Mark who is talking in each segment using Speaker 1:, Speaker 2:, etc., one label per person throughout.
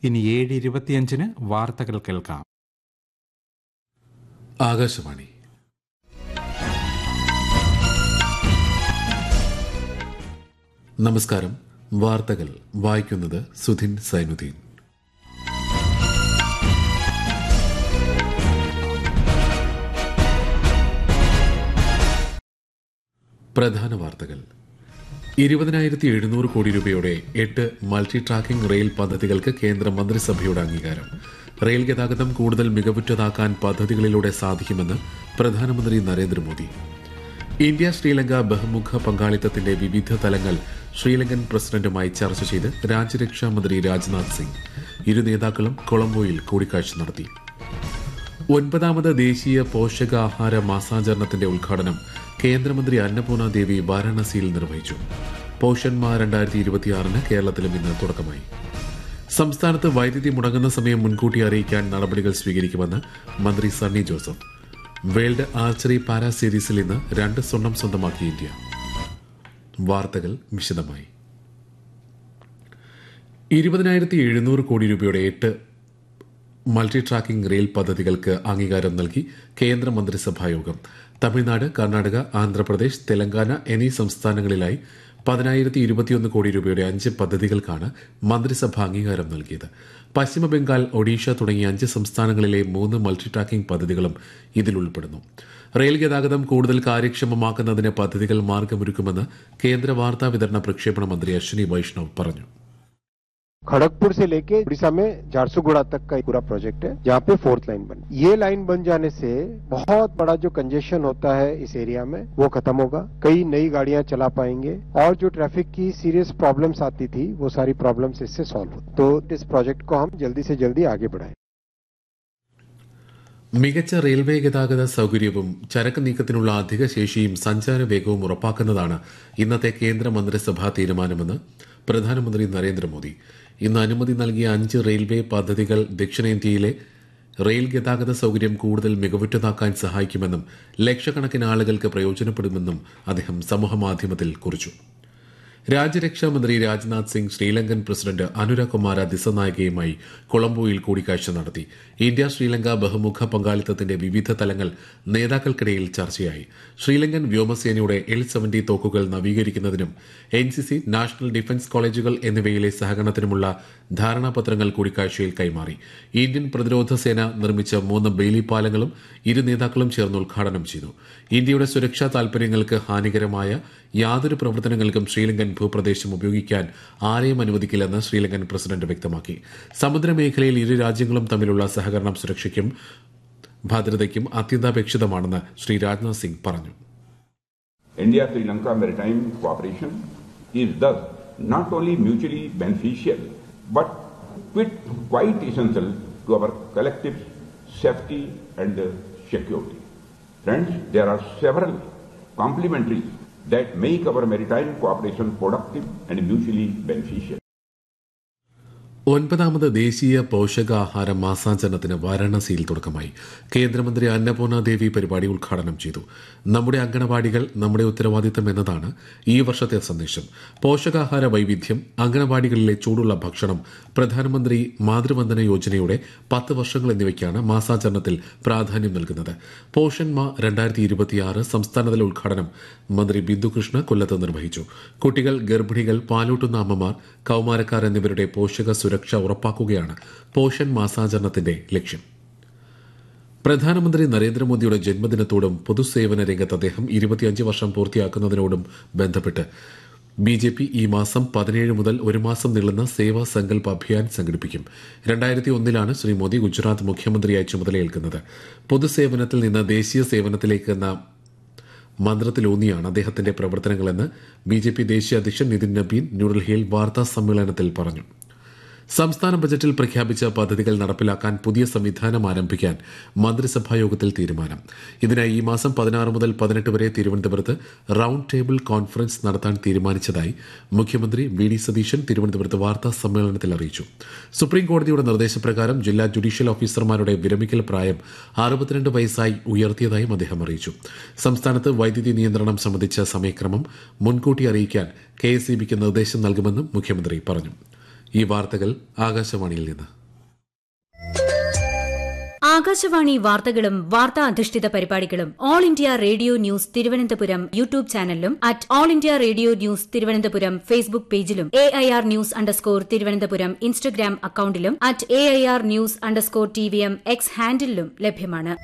Speaker 1: ഇനി ഏഴ് ഇരുപത്തിയഞ്ചിന് വാർത്തകൾ കേൾക്കാം
Speaker 2: ആകാശവാണി നമസ്കാരം വാർത്തകൾ വായിക്കുന്നത് സുധിൻ സൈനുദ്ദീൻ പ്രധാന വാർത്തകൾ ഇരുപതിനായിരത്തി എഴുന്നൂറ് കോടി രൂപയുടെ എട്ട് മൾട്ടി ട്രാക്കിംഗ് റെയിൽ പദ്ധതികൾക്ക് കേന്ദ്ര മന്ത്രിസഭയുടെ അംഗീകാരം റെയിൽ ഗതാഗതം കൂടുതൽ മികവുറ്റതാക്കാൻ പദ്ധതികളിലൂടെ സാധിക്കുമെന്ന് പ്രധാനമന്ത്രി നരേന്ദ്രമോദി ഇന്ത്യ ശ്രീലങ്ക ബഹുമുഖ പങ്കാളിത്തത്തിന്റെ വിവിധ തലങ്ങൾ ശ്രീലങ്കൻ പ്രസിഡന്റുമായി ചർച്ച ചെയ്ത് രാജ്യരക്ഷാ മന്ത്രി രാജ്നാഥ് സിംഗ് ഇരു നേതാക്കളും കൊളംബോയിൽ കൂടിക്കാഴ്ച നടത്തി ഒൻപതാമത് ദേശീയ പോഷകാഹാര മാസാചരണത്തിന്റെ ഉദ്ഘാടനം കേന്ദ്രമന്ത്രി അന്നപൂർണ ദേവി വാരാണസിയിൽ നിർവഹിച്ചു പോഷന്മാ രണ്ടായിരത്തി ഇരുപത്തിയാറിന് കേരളത്തിലും ഇന്ന് തുടക്കമായി സംസ്ഥാനത്ത് വൈദ്യുതി മുടങ്ങുന്ന സമയം മുൻകൂട്ടി അറിയിക്കാൻ നടപടികൾ സ്വീകരിക്കുമെന്ന് മന്ത്രി Sunny Joseph world archery para സീരീസിൽ ഇന്ന് രണ്ട് സ്വർണം സ്വന്തമാക്കി ഇന്ത്യ വാർത്തകൾ വിശദമായി ഇരുപതിനായിരത്തി എഴുന്നൂറ് കോടി രൂപയുടെ എട്ട് മൾട്ടി ട്രാക്കിംഗ് റെയിൽ പദ്ധതികൾക്ക് അംഗീകാരം നൽകി കേന്ദ്ര മന്ത്രിസഭാ യോഗം തമിഴ്നാട് കർണാടക ആന്ധ്രാപ്രദേശ് തെലങ്കാന എന്നീ സംസ്ഥാനങ്ങളിലായി പതിനായിരത്തി ഇരുപത്തിയൊന്ന് കോടി രൂപയുടെ അഞ്ച് പദ്ധതികൾക്കാണ് മന്ത്രിസഭ അംഗീകാരം നൽകിയത് പശ്ചിമ ബംഗാൾ ഒഡീഷ തുടങ്ങിയ അഞ്ച് സംസ്ഥാനങ്ങളിലെ മൂന്ന് മൾട്ടി ട്രാക്കിംഗ് പദ്ധതികളും ഇതിൽ ഉൾപ്പെടുന്നു റെയിൽ ഗതാഗതം കൂടുതൽ കാര്യക്ഷമമാക്കുന്നതിന് പദ്ധതികൾ മാർഗമൊരുക്കുമെന്ന് കേന്ദ്ര വാർത്താ വിതരണ പ്രക്ഷേപണ മന്ത്രി അശ്വിനി വൈഷ്ണവ് പറഞ്ഞു
Speaker 3: खड़गपुर से लेके उड़ीसा में झारसुगुड़ा तक का पूरा प्रोजेक्ट है जहाँ पे फोर्थ लाइन बन ये लाइन बन जाने से बहुत बड़ा जो कंजेशन होता है इस एरिया में वो खत्म होगा कई नई गाड़ियां चला पाएंगे और जो ट्रैफिक की सीरियस प्रॉब्लम्स आती थी वो सारी प्रॉब्लम्स इससे सॉल्व हो तो इस प्रोजेक्ट को हम जल्दी से जल्दी आगे बढ़ाएं
Speaker 2: മികച്ച റെയിൽവേ ഗതാഗത സൗകര്യവും ചരക്ക് നീക്കത്തിനുള്ള അധിക ശേഷിയും സഞ്ചാര വേഗവും ഉറപ്പാക്കുന്നതാണ് ഇന്നത്തെ കേന്ദ്ര മന്ത്രിസഭാ തീരുമാനമെന്ന് പ്രധാനമന്ത്രി നരേന്ദ്രമോദി ഇന്ന് അനുമതി നൽകിയ അഞ്ച് റെയിൽവേ പദ്ധതികൾ ദക്ഷിണേന്ത്യയിലെ റെയിൽ ഗതാഗത സൗകര്യം കൂടുതൽ മികവുറ്റതാക്കാൻ സഹായിക്കുമെന്നും ലക്ഷക്കണക്കിന് ആളുകൾക്ക് പ്രയോജനപ്പെടുമെന്നും അദ്ദേഹം സമൂഹമാധ്യമത്തിൽ കുറിച്ചു രാജ്യരക്ഷാമന്ത്രി രാജ്നാഥ് സിംഗ് ശ്രീലങ്കൻ പ്രസിഡന്റ് അനുര കുമാര ദിസനായകയുമായി കൊളംബോയിൽ കൂടിക്കാഴ്ച നടത്തി ഇന്ത്യ ശ്രീലങ്ക ബഹുമുഖ പങ്കാളിത്തത്തിന്റെ വിവിധ തലങ്ങൾ നേതാക്കൾക്കിടയിൽ ചർച്ചയായി ശ്രീലങ്കൻ വ്യോമസേനയുടെ എൽ സെവന്റി തോക്കുകൾ നവീകരിക്കുന്നതിനും N C C national defence കോളേജുകൾ എന്നിവയിലെ സഹകരണത്തിനുമുള്ള ധാരണാപത്രങ്ങൾ കൂടിക്കാഴ്ചയിൽ കൈമാറി ഇന്ത്യൻ പ്രതിരോധ സേന നിർമ്മിച്ച മൂന്ന് ബെയിലി പാലങ്ങളും ഇരു നേതാക്കളും ചേർന്ന് ഉദ്ഘാടനം ചെയ്തു ഇന്ത്യയുടെ സുരക്ഷാ താൽപര്യങ്ങൾക്ക് ഹാനികരമായ യാതൊരു പ്രവർത്തനങ്ങൾക്കും ശ്രീലങ്കൻ ഭൂപ്രദേശം ഉപയോഗിക്കാൻ ആരെയും അനുവദിക്കില്ലെന്ന് ശ്രീലങ്കൻ പ്രസിഡന്റ് വ്യക്തമാക്കി സമുദ്രമേഖലയിൽ ഇരു രാജ്യങ്ങളും തമ്മിലുള്ള സഹകരണം സുരക്ഷയ്ക്കും ഭദ്രതയ്ക്കും അത്യന്താപേക്ഷിതമാണെന്ന് ശ്രീ രാജ്നാഥ് സിംഗ് പറഞ്ഞു
Speaker 4: India Sri Lanka maritime cooperation is thus not only mutually beneficial but quite, quite essential to our collective safety and security. Friends, there are several complementaries that make our maritime cooperation productive and mutually beneficial.
Speaker 2: ഒൻപതാമത് ദേശീയ പോഷകാഹാര മാസാചരണത്തിന് വാരാണസിയിൽ തുടക്കമായി കേന്ദ്രമന്ത്രി അന്നപൂർണ ദേവി പരിപാടി ഉദ്ഘാടനം ചെയ്തു നമ്മുടെ അങ്കണവാടികൾ നമ്മുടെ ഉത്തരവാദിത്തം എന്നതാണ് ഈ വർഷത്തെ സന്ദേശം പോഷകാഹാര വൈവിധ്യം അങ്കണവാടികളിലെ ചൂടുള്ള ഭക്ഷണം പ്രധാനമന്ത്രി മാതൃവന്ദന യോജനയുടെ പത്ത് വർഷങ്ങൾ എന്നിവയ്ക്കാണ് മാസാചരണത്തിൽ പ്രാധാന്യം നൽകുന്നത് പോഷൻ മാ രണ്ടായിരത്തി ഇരുപത്തിയാറ് സംസ്ഥാനതല ഉദ്ഘാടനം മന്ത്രി ബിന്ദുകൃഷ്ണ കൊല്ലത്ത് നിർവഹിച്ചു കുട്ടികൾ ഗർഭിണികൾ പാലൂട്ടുന്ന അമ്മമാർ കൌമാരക്കാർ എന്നിവരുടെ പോഷക സുരക്ഷ ഉറപ്പാക്കുകയാണ് പോഷൻ മാസാചരണത്തിന്റെ ലക്ഷ്യം പ്രധാനമന്ത്രി നരേന്ദ്രമോദിയുടെ ജന്മദിനത്തോടും പൊതുസേവന രംഗത്ത് അദ്ദേഹം ഇരുപത്തിയഞ്ച് വർഷം പൂർത്തിയാക്കുന്നതിനോടും ബന്ധപ്പെട്ട് ബി ജെ പി ഈ മാസം പതിനേഴ് മുതൽ ഒരു മാസം നീളുന്ന സേവാ സങ്കല്പ് അഭിയാൻ സംഘടിപ്പിക്കും രണ്ടായിരത്തി ഒന്നിലാണ് ശ്രീ മോദി ഗുജറാത്ത് മുഖ്യമന്ത്രിയായി ചുമതലയേൽക്കുന്നത് പൊതുസേവനത്തിൽ നിന്ന് ദേശീയ സേവനത്തിലേക്ക് എന്ന മന്ത്രത്തിലൂന്നിയാണ് അദ്ദേഹത്തിന്റെ പ്രവർത്തനങ്ങളെന്ന് ബി ജെ പി ദേശീയ അധ്യക്ഷൻ നിതിൻ നബീൻ ന്യൂഡൽഹിയിൽ വാർത്താ സമ്മേളനത്തിൽ പറഞ്ഞു സംസ്ഥാന ബജറ്റിൽ പ്രഖ്യാപിച്ച പദ്ധതികൾ നടപ്പിലാക്കാൻ പുതിയ സംവിധാനം ആരംഭിക്കാൻ മന്ത്രിസഭാ യോഗത്തിൽ തീരുമാനം ഇതിനായി ഈ മാസം പതിനാറ് മുതൽ പതിനെട്ട് വരെ തിരുവനന്തപുരത്ത് റൌണ്ട് ടേബിൾ കോൺഫറൻസ് നടത്താൻ തീരുമാനിച്ചതായി മുഖ്യമന്ത്രി വി ഡി സതീശൻ തിരുവനന്തപുരത്ത് വാർത്താ സമ്മേളനത്തിൽ അറിയിച്ചു സുപ്രീം കോടതിയുടെ നിർദ്ദേശപ്രകാരം ജില്ലാ ജുഡീഷ്യൽ ഓഫീസർമാരുടെ വിരമിക്കൽ പ്രായം അറുപത്തിരണ്ട് വയസ്സായി ഉയർത്തിയതായും അദ്ദേഹം അറിയിച്ചു സംസ്ഥാനത്ത് വൈദ്യുതി നിയന്ത്രണം സംബന്ധിച്ച സമയക്രമം മുൻകൂട്ടി അറിയിക്കാൻ കെ എസ് നിർദ്ദേശം നൽകുമെന്നും മുഖ്യമന്ത്രി പറഞ്ഞു ഈ വാർത്തകൾ ആകാശവാണിയിൽ നിന്ന്
Speaker 5: ആകാശവാണി വാർത്തകളും വാർത്താ അധിഷ്ഠിത പരിപാടികളും All India Radio News Thiruvananthapuram YouTube ചാനലിലും at All India Radio News Thiruvananthapuram Facebook പേജിലും A I R news underscore Thiruvananthapuram Instagram അക്കൌണ്ടിലും at A I R news underscore T V M X ഹാൻഡിലും ലഭ്യമാണ്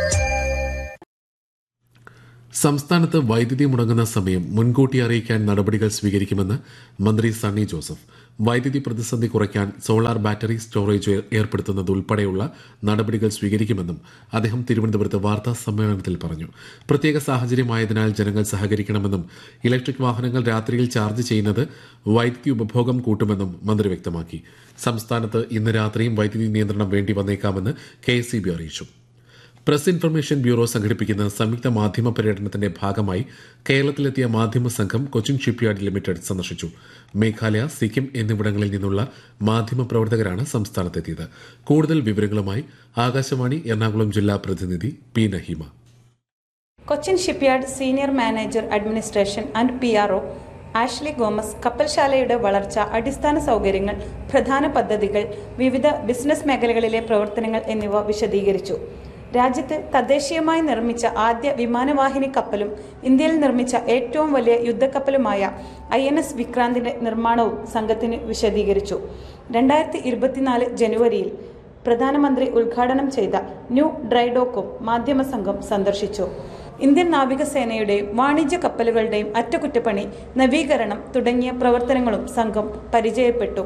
Speaker 2: സംസ്ഥാനത്ത് വൈദ്യുതി മുടങ്ങുന്ന സമയം മുൻകൂട്ടി അറിയിക്കാൻ നടപടികൾ സ്വീകരിക്കുമെന്ന് മന്ത്രി സണ്ണി ജോസഫ് വൈദ്യുതി പ്രതിസന്ധി കുറയ്ക്കാൻ സോളാർ ബാറ്ററി സ്റ്റോറേജ് ഏർപ്പെടുത്തുന്നത് ഉൾപ്പെടെയുള്ള നടപടികൾ സ്വീകരിക്കുമെന്നും അദ്ദേഹം തിരുവനന്തപുരത്ത് വാർത്താ സമ്മേളനത്തിൽ പറഞ്ഞു പ്രത്യേക സാഹചര്യമായതിനാൽ ജനങ്ങൾ സഹകരിക്കണമെന്നും ഇലക്ട്രിക് വാഹനങ്ങൾ രാത്രിയിൽ ചാർജ് ചെയ്യുന്നത് വൈദ്യുതി ഉപഭോഗം കൂട്ടുമെന്നും മന്ത്രി വ്യക്തമാക്കി സംസ്ഥാനത്ത് ഇന്ന് രാത്രിയും വൈദ്യുതി നിയന്ത്രണം വേണ്ടി വന്നേക്കാമെന്ന് കെ അറിയിച്ചു പ്രസ് ഇൻഫർമേഷൻ ബ്യൂറോ സംഘടിപ്പിക്കുന്ന സംയുക്ത മാധ്യമ പര്യടനത്തിന്റെ ഭാഗമായി കേരളത്തിലെത്തിയ മാധ്യമ സംഘം കൊച്ചിൻ ഷിപ്പ്യാർഡ് ലിമിറ്റഡ് സന്ദർശിച്ചു മേഘാലയ സിക്കിം എന്നിവിടങ്ങളിൽ നിന്നുള്ള മാധ്യമ പ്രവർത്തകരാണ് സംസ്ഥാനത്തെത്തിയത് കൂടുതൽ വിവരങ്ങളുമായി ആകാശവാണി എറണാകുളം ജില്ലാ പ്രതിനിധി P Naheema
Speaker 6: Cochin shipyard senior manager administration and P R O Ashley Gomez കപ്പൽശാലയുടെ വളർച്ച അടിസ്ഥാന സൗകര്യങ്ങൾ പ്രധാന പദ്ധതികൾ വിവിധ ബിസിനസ് മേഖലകളിലെ പ്രവർത്തനങ്ങൾ എന്നിവ വിശദീകരിച്ചു രാജ്യത്ത് തദ്ദേശീയമായി നിർമ്മിച്ച ആദ്യ വിമാനവാഹിനി കപ്പലും ഇന്ത്യയിൽ നിർമ്മിച്ച ഏറ്റവും വലിയ യുദ്ധക്കപ്പലുമായ ഐ എൻ എസ് വിക്രാന്തിന്റെ നിർമ്മാണവും സംഘത്തിന് വിശദീകരിച്ചു രണ്ടായിരത്തി ഇരുപത്തിനാല് ജനുവരിയിൽ പ്രധാനമന്ത്രി ഉദ്ഘാടനം ചെയ്ത ന്യൂ ഡ്രൈഡോക്കും മാധ്യമ സംഘം സന്ദർശിച്ചു ഇന്ത്യൻ നാവികസേനയുടെയും വാണിജ്യ കപ്പലുകളുടെയും അറ്റകുറ്റപ്പണി നവീകരണം തുടങ്ങിയ പ്രവർത്തനങ്ങളും സംഘം പരിചയപ്പെട്ടു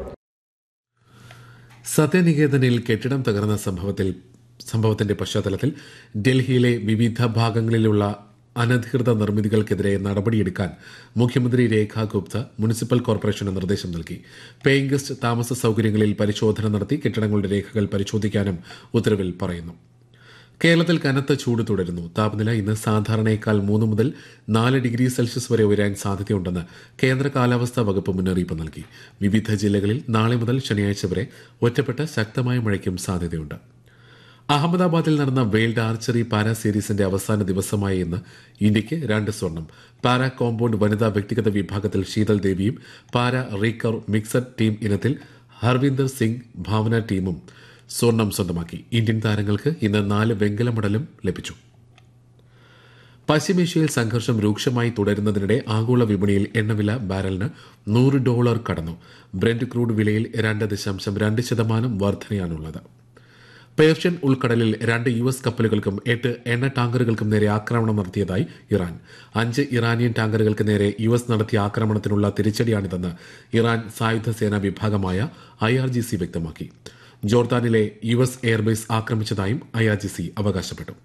Speaker 2: സത്യനികേതനിൽ കെട്ടിടം തകർന്ന സംഭവത്തിൽ സംഭവത്തിന്റെ പശ്ചാത്തലത്തിൽ ഡൽഹിയിലെ വിവിധ ഭാഗങ്ങളിലുള്ള അനധികൃത നിർമ്മിതികൾക്കെതിരെ നടപടിയെടുക്കാൻ മുഖ്യമന്ത്രി രേഖ ഗുപ്ത മുനിസിപ്പൽ കോർപ്പറേഷന് നിർദ്ദേശം നൽകി പേയിങ് ഗസ്റ്റ് താമസ സൌകര്യങ്ങളിൽ പരിശോധന നടത്തി കെട്ടിടങ്ങളുടെ രേഖകൾ പരിശോധിക്കാനും ഉത്തരവിൽ പറയുന്നു കേരളത്തിൽ കനത്ത ചൂട് തുടരുന്നു താപനില ഇന്ന് സാധാരണയേക്കാൾ മൂന്ന് മുതൽ നാല് ഡിഗ്രി സെൽഷ്യസ് വരെ ഉയരാൻ സാധ്യതയുണ്ടെന്ന് കേന്ദ്ര കാലാവസ്ഥാ വകുപ്പ് മുന്നറിയിപ്പ് നൽകി വിവിധ ജില്ലകളിൽ നാളെ മുതൽ ശനിയാഴ്ച വരെ ഒറ്റപ്പെട്ട ശക്തമായ മഴയ്ക്കും സാധ്യതയുണ്ട് അഹമ്മദാബാദിൽ നടന്ന വേൾഡ് ആർച്ചറി പാരാ സീരീസിന്റെ അവസാന ദിവസമായ ഇന്ന് ഇന്ത്യയ്ക്ക് രണ്ട് സ്വർണം പാരാ കോമ്പൌണ്ട് വനിതാ വ്യക്തിഗത വിഭാഗത്തിൽ ശീതൽ ദേവിയും പാരാ റീകർ മിക്സഡ് ടീം ഇനത്തിൽ ഹർവിന്ദർ സിംഗ് ഭാവന ടീമും സ്വർണം സ്വന്തമാക്കി ഇന്ത്യൻ താരങ്ങൾക്ക് ഇന്ന് നാല് വെങ്കല മെഡലും ലഭിച്ചു പശ്ചിമേഷ്യയിൽ സംഘർഷം രൂക്ഷമായി തുടരുന്നതിനിടെ ആഗോള വിപണിയിൽ എണ്ണവില ബാരലിന് നൂറ് ഡോളർ കടന്നു ബ്രെന്റ് ക്രൂഡ് വിലയിൽ രണ്ട് ദശാംശം രണ്ട് ശതമാനം വർധനയാണുള്ളത് പേർഷ്യൻ ഉൾക്കടലിൽ രണ്ട് യു എസ് കപ്പലുകൾക്കും എട്ട് എണ്ണ ടാങ്കറുകൾക്കും നേരെ ആക്രമണം നടത്തിയതായി ഇറാൻ അഞ്ച് ഇറാനിയൻ ടാങ്കറുകൾക്ക് നേരെ യു എസ് നടത്തിയ ആക്രമണത്തിനുള്ള തിരിച്ചടിയാണിതെന്ന് ഇറാൻ സായുധ സേനാ വിഭാഗമായ ഐ ആർ ജി സി വ്യക്തമാക്കി ജോർദാനിലെ യു എസ് എയർബേസ് ആക്രമിച്ചതായും ഐ ആർ ജി സി അവകാശപ്പെട്ടു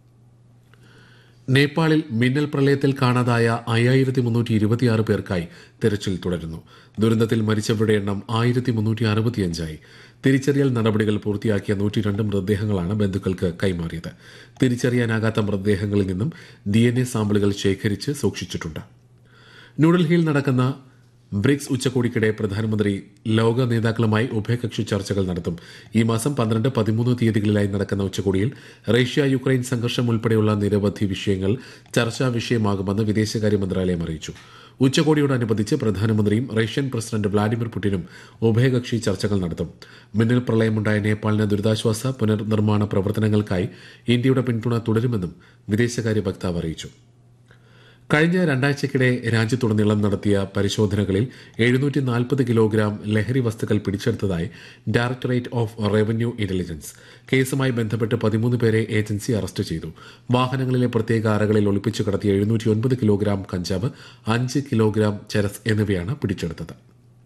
Speaker 2: നേപ്പാളിൽ മിന്നൽ പ്രളയത്തിൽ കാണാതായ അയ്യായിരത്തി മുന്നൂറ്റി ഇരുപത്തിയാറ് പേർക്കായി തെരച്ചിൽ തുടരുന്നു ദുരന്തത്തിൽ മരിച്ചവരുടെ എണ്ണം ആയിരത്തി മുന്നൂറ്റി അറുപത്തിയഞ്ചായി തിരിച്ചറിയൽ നടപടികൾ പൂർത്തിയാക്കിയ നൂറ്റി രണ്ട് മൃതദേഹങ്ങളാണ് ബന്ധുക്കൾക്ക് കൈമാറിയത് തിരിച്ചറിയാനാകാത്ത മൃതദേഹങ്ങളിൽ നിന്നും ഡി എൻ എ സാമ്പിളുകൾ ശേഖരിച്ച് സൂക്ഷിച്ചിട്ടുണ്ട് ന്യൂഡൽഹിയിൽ നടക്കുന്ന ബ്രിക്സ് ഉച്ചകോടിക്കിടെ പ്രധാനമന്ത്രി ലോക നേതാക്കളുമായി ഉഭയകക്ഷി ചർച്ചകൾ നടത്തും ഈ മാസം പന്ത്രണ്ട് പതിമൂന്ന് തീയതികളിലായി നടക്കുന്ന ഉച്ചകോടിയിൽ റഷ്യ യുക്രൈൻ സംഘർഷം ഉൾപ്പെടെയുള്ള നിരവധി വിഷയങ്ങൾ ചർച്ചാ വിഷയമാകുമെന്ന് വിദേശകാര്യ മന്ത്രാലയം അറിയിച്ചു ഉച്ചകോടിയോടനുബന്ധിച്ച് പ്രധാനമന്ത്രിയും റഷ്യൻ പ്രസിഡന്റ് വ്ളാഡിമിർ പുടിനും ഉഭയകക്ഷി ചർച്ചകൾ നടത്തും മിന്നൽ പ്രളയമുണ്ടായ നേപ്പാളിന് ദുരിതാശ്വാസ പുനർനിർമ്മാണ പ്രവർത്തനങ്ങൾക്കായി ഇന്ത്യയുടെ പിന്തുണ തുടരുമെന്നും വിദേശകാര്യ വക്താവ് അറിയിച്ചു കഴിഞ്ഞ രണ്ടാഴ്ചയ്ക്കിടെ രാജ്യത്തുടനീളം നടത്തിയ പരിശോധനകളിൽ എഴുന്നൂറ്റി നാൽപ്പത് കിലോഗ്രാം ലഹരി വസ്തുക്കൾ പിടിച്ചെടുത്തതായി ഡയറക്ടറേറ്റ് ഓഫ് റവന്യൂ ഇന്റലിജൻസ് കേസുമായി ബന്ധപ്പെട്ട് പതിമൂന്ന് പേരെ ഏജൻസി അറസ്റ്റ് ചെയ്തു വാഹനങ്ങളിലെ പ്രത്യേക അറകളിൽ ഒളിപ്പിച്ചു കടത്തിയ എഴുന്നൂറ്റി ഒൻപത് കിലോഗ്രാം കഞ്ചാവ് അഞ്ച് കിലോഗ്രാം ചരസ് എന്നിവയാണ് പിടിച്ചെടുത്തത്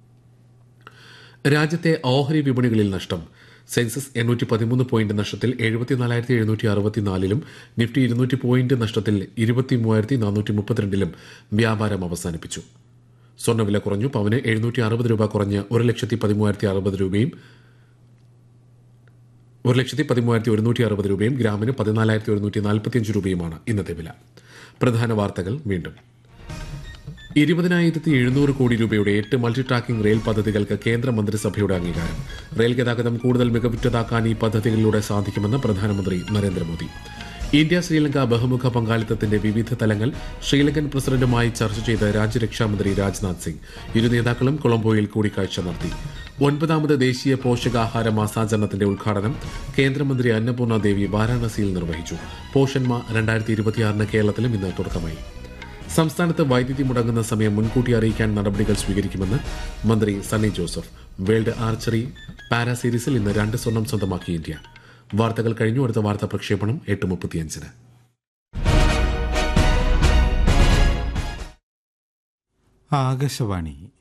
Speaker 2: രാജ്യത്തെ ഓഹരി വിപണികളിൽ നഷ്ടം സെൻസസ് എണ്ണൂറ്റി പതിമൂന്ന് പോയിന്റ് നഷ്ടത്തിൽ എഴുപത്തിനാലായിരത്തി എഴുന്നൂറ്റി അറുപത്തിനാലിലും നിഫ്റ്റി ഇരുന്നൂറ്റി പോയിന്റ് നഷ്ടത്തിൽ ഇരുപത്തി മൂവായിരത്തി നാനൂറ്റി മുപ്പത്തിരണ്ടിലും വ്യാപാരം അവസാനിപ്പിച്ചു സ്വർണ്ണവില കുറഞ്ഞു പവന് എഴുന്നൂറ്റി അറുപത് രൂപ കുറഞ്ഞ് ഒരു ലക്ഷത്തി പതിമൂവായിരത്തി അറുപത് രൂപയും ഒരു ലക്ഷത്തി പതിമൂവായിരത്തി ഒരുന്നൂറ്റി അറുപത് രൂപയും ഗ്രാമിന് പതിനാലായിരത്തി ഒരുന്നൂറ്റി നാൽപ്പത്തിയഞ്ച് രൂപയുമാണ് ഇന്നത്തെ വില പ്രധാന വാർത്തകൾ വീണ്ടും ഇരുപതിനായിരത്തി എഴുന്നൂറ് കോടി രൂപയുടെ എട്ട് മൾട്ടി ട്രാക്കിംഗ് റെയിൽ പദ്ധതികൾക്ക് കേന്ദ്ര മന്ത്രിസഭയുടെ അംഗീകാരം റെയിൽ ഗതാഗതം കൂടുതൽ മികവുറ്റതാക്കാൻ ഈ പദ്ധതികളിലൂടെ സാധിക്കുമെന്ന് പ്രധാനമന്ത്രി നരേന്ദ്രമോദി ഇന്ത്യ ശ്രീലങ്ക ബഹുമുഖ പങ്കാളിത്തത്തിന്റെ വിവിധ തലങ്ങൾ ശ്രീലങ്കൻ പ്രസിഡന്റുമായി ചർച്ച ചെയ്ത് രാജ്യരക്ഷാമന്ത്രി രാജ്നാഥ് സിംഗ് ഇരു നേതാക്കളും കൊളംബോയിൽ കൂടിക്കാഴ്ച നടത്തി ഒൻപതാമത് ദേശീയ പോഷകാഹാര മാസാചരണത്തിന്റെ ഉദ്ഘാടനം കേന്ദ്രമന്ത്രി അന്നപൂർണ ദേവി വാരാണസിയിൽ നിർവഹിച്ചു പോഷന്മ രണ്ടായിരത്തി ഇരുപത്തിയാറിന് കേരളത്തിലും ഇന്ന് തുടക്കമായി സംസ്ഥാനത്ത് വൈദ്യുതി മുടങ്ങുന്ന സമയം മുൻകൂട്ടി അറിയിക്കാൻ നടപടികൾ സ്വീകരിക്കുമെന്ന് മന്ത്രി Sunny Joseph world archery para സീരീസിൽ ഇന്ന് രണ്ട് സ്വർണം സ്വന്തമാക്കി ഇന്ത്യ വാർത്തകൾ കഴിഞ്ഞു അടുത്ത വാർത്താ പ്രക്ഷേപണം എട്ട് മുപ്പത്തിയഞ്ചിന്
Speaker 1: ആകാശവാണി